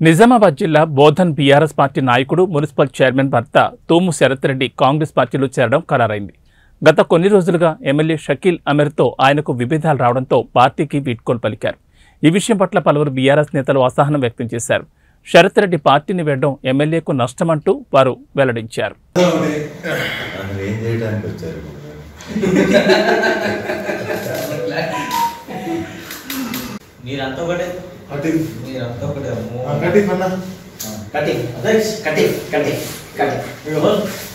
నిజామాబాద్ జిల్లా Bodhan BRS party నాయకుడు municipal chairman భర్త తూము శరత్ రెడ్డి కాంగ్రెస్ పార్టీలో చేరడం ఖరారైంది గత కొన్ని రోజులుగా ఎమ్మెల్యే షకీల్ అమీర్తో ఆయనకు విభేదాలు రావడంతో పార్టీకి వీడ్కోలు పలికారు ఈ విషయం పట్ల పలువురు బీఆర్ఎస్ నేతలు అసహనం వ్యక్తం చేశారు శరత్ రెడ్డి పార్టీని వేయడం ఎమ్మెల్యేకు నష్టమంటూ వారు వెల్లడించారు అసలు ఏం చేయడానికి వచ్చారు మీరంతా ఒకటే కటింగ్ మీరంతా ఒకటే అమ్మో. కటింగ్ అన్న కటింగ్ అదే కటింగ్ కటింగ్ కటింగ్